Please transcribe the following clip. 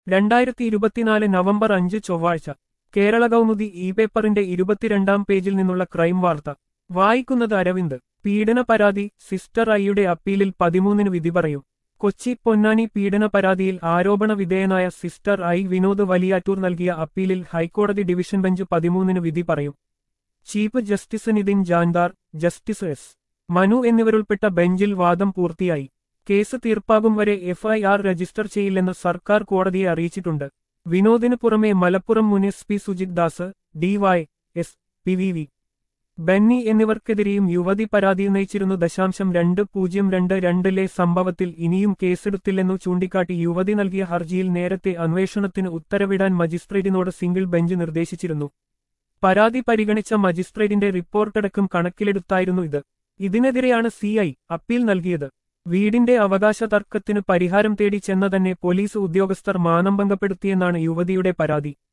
രണ്ടായിരത്തി ഇരുപത്തിനാല് നവംബർ അഞ്ച് ചൊവ്വാഴ്ച കേരള കൗമുദി ഇ പേപ്പറിന്റെ ഇരുപത്തിരണ്ടാം പേജിൽ നിന്നുള്ള ക്രൈം വാർത്ത വായിക്കുന്നത് അരവിന്ദ് പീഡന പരാതി സിസ്റ്റർ ഐയുടെ അപ്പീലിൽ പതിമൂന്നിന് വിധി പറയും കൊച്ചി പൊന്നാനി പീഡന പരാതിയിൽ ആരോപണ വിധേയനായ സിസ്റ്റർ ഐ വിനോദ് വലിയാറ്റൂർ നൽകിയ അപ്പീലിൽ ഹൈക്കോടതി ഡിവിഷൻ ബെഞ്ച് പതിമൂന്നിന് വിധി പറയും chief justice Nitin Jamdar justice S Manu എന്നിവരുൾപ്പെട്ട ബെഞ്ചിൽ വാദം പൂർത്തിയായി കേസ് തീർപ്പാകും വരെ എഫ്ഐആർ രജിസ്റ്റർ ചെയ്യില്ലെന്ന് സർക്കാർ കോടതിയെ അറിയിച്ചിട്ടുണ്ട് വിനോദിന് പുറമെ മലപ്പുറം മുൻ S P Sujith Das DY S P V V Benny എന്നിവർക്കെതിരെയും യുവതി പരാതി ഉന്നയിച്ചിരുന്നു ദശാംശം രണ്ട് പൂജ്യം രണ്ട് രണ്ടിലെ സംഭവത്തിൽ ഇനിയും കേസെടുത്തില്ലെന്നു ചൂണ്ടിക്കാട്ടി യുവതി നൽകിയ ഹർജിയിൽ നേരത്തെ അന്വേഷണത്തിന് ഉത്തരവിടാൻ മജിസ്ട്രേറ്റിനോട് സിംഗിൾ ബെഞ്ച് നിർദ്ദേശിച്ചിരുന്നു പരാതി പരിഗണിച്ച മജിസ്ട്രേറ്റിന്റെ റിപ്പോർട്ടടക്കം കണക്കിലെടുത്തായിരുന്നു ഇത് ഇതിനെതിരെയാണ് സിഐ അപ്പീൽ നൽകിയത് വീടിന്റെ അവകാശ തർക്കത്തിന് പരിഹാരം തേടി ചെന്ന തന്നെ പോലീസ് ഉദ്യോഗസ്ഥർ മാനഭംഗപ്പെടുത്തിയെന്നാണ് യുവതിയുടെ പരാതി